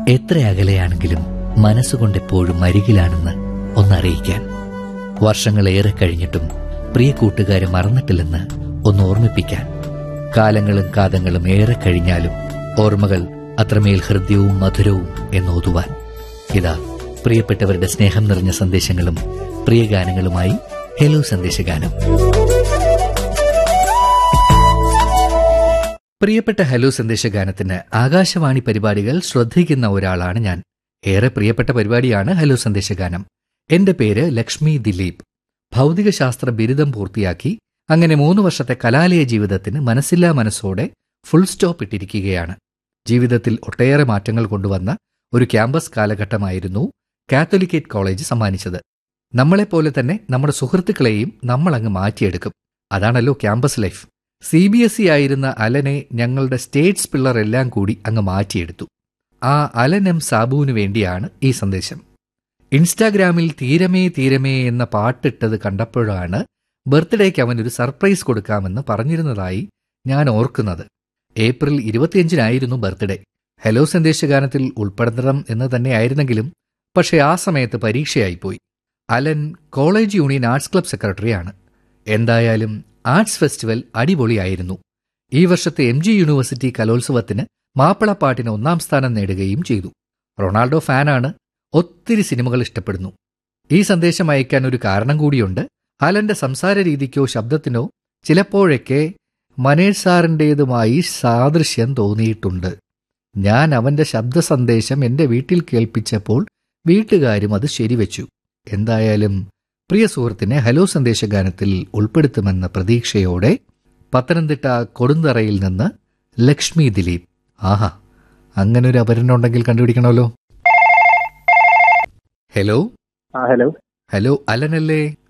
എത്ര അകലെയാണെങ്കിലും മനസ്സുകൊണ്ട് എപ്പോഴും അരികിലാണെന്ന് ഒന്നറിയിക്കാൻ വർഷങ്ങളേറെ കഴിഞ്ഞിട്ടും പ്രിയ കൂട്ടുകാരെ മറന്നിട്ടില്ലെന്ന് ഒന്ന് ഓർമ്മിപ്പിക്കാൻ കാലങ്ങളും കാതങ്ങളും ഏറെ കഴിഞ്ഞാലും ഓർമ്മകൾ അത്രമേൽ ഹൃദ്യവും മധുരവും എന്നോതുവാൻ ഇതാ പ്രിയപ്പെട്ടവരുടെ സ്നേഹം നിറഞ്ഞ സന്ദേശങ്ങളും പ്രിയ ഗാനങ്ങളുമായി ഹലോ സന്ദേശഗാനം പ്രിയപ്പെട്ട ഹലോ സന്ദേശഗാനത്തിന് ആകാശവാണി പരിപാടികൾ ശ്രദ്ധിക്കുന്ന ഒരാളാണ് ഞാൻ ഏറെ പ്രിയപ്പെട്ട പരിപാടിയാണ് ഹലോ സന്ദേശഗാനം എന്റെ പേര് ലക്ഷ്മി ദിലീപ് ഭൗതികശാസ്ത്ര ബിരുദം പൂർത്തിയാക്കി അങ്ങനെ മൂന്ന് വർഷത്തെ കലാലയ ജീവിതത്തിന് മനസ്സില്ലാ മനസ്സോടെ ഫുൾ സ്റ്റോപ്പ് ഇട്ടിരിക്കുകയാണ് ജീവിതത്തിൽ ഒട്ടേറെ മാറ്റങ്ങൾ കൊണ്ടുവന്ന ഒരു ക്യാമ്പസ് കാലഘട്ടമായിരുന്നു കാത്തോലിക്കേറ്റ് കോളേജ് സമ്മാനിച്ചത് നമ്മളെപ്പോലെ തന്നെ നമ്മുടെ സുഹൃത്തുക്കളെയും നമ്മൾ അങ്ങ് മാറ്റിയെടുക്കും അതാണല്ലോ campus life C B S E ആയിരുന്ന അലനെ ഞങ്ങളുടെ സ്റ്റേറ്റ്സ് പിള്ളർ എല്ലാം കൂടി അങ്ങ് മാറ്റിയെടുത്തു ആ അലൻ എം സാബുവിനു വേണ്ടിയാണ് ഈ സന്ദേശം ഇൻസ്റ്റാഗ്രാമിൽ തീരമേ തീരമേ എന്ന പാട്ടിട്ടത് കണ്ടപ്പോഴാണ് ബർത്ത്ഡേക്ക് അവൻ ഒരു സർപ്രൈസ് കൊടുക്കാമെന്ന് പറഞ്ഞിരുന്നതായി ഞാൻ ഓർക്കുന്നത് ഏപ്രിൽ ഇരുപത്തിയഞ്ചിനായിരുന്നു ബർത്ത്ഡേ ഹലോ സന്ദേശഗാനത്തിൽ ഉൾപ്പെടുത്തണം എന്ന് തന്നെയായിരുന്നെങ്കിലും പക്ഷേ ആ സമയത്ത് പരീക്ഷയായിപ്പോയി Alan college union arts club സെക്രട്ടറിയാണ് എന്തായാലും ആർട്സ് ഫെസ്റ്റിവൽ അടിപൊളിയായിരുന്നു ഈ വർഷത്തെ എം ജി യൂണിവേഴ്സിറ്റി കലോത്സവത്തിന് മാപ്പിളപ്പാട്ടിന് ഒന്നാം സ്ഥാനം നേടുകയും ചെയ്തു റൊണാൾഡോ ഫാനാണ് ഒത്തിരി സിനിമകൾ ഇഷ്ടപ്പെടുന്നു ഈ സന്ദേശം അയക്കാൻ ഒരു കാരണം കൂടിയുണ്ട് അലന്റെ സംസാര രീതിക്കോ ശബ്ദത്തിനോ ചിലപ്പോഴൊക്കെ മനേഷ് സാറിൻ്റേതുമായി സാദൃശ്യം തോന്നിയിട്ടുണ്ട് ഞാൻ അവന്റെ ശബ്ദ സന്ദേശം എന്റെ വീട്ടിൽ കേൾപ്പിച്ചപ്പോൾ വീട്ടുകാരും അത് ശരിവെച്ചു എന്തായാലും പ്രിയ സുഹൃത്തിനെ ഹലോ സന്ദേശഗാനത്തിൽ ഉൾപ്പെടുത്തുമെന്ന പ്രതീക്ഷയോടെ പത്തനംതിട്ട കൊടുന്തറയിൽ നിന്ന് ലക്ഷ്മി ദിലീപ് ആഹാ അങ്ങനൊരു അപരനുണ്ടെങ്കിൽ കണ്ടുപിടിക്കണമല്ലോ ഹലോ ആ ഹലോ ഹലോ അലനല്ലേ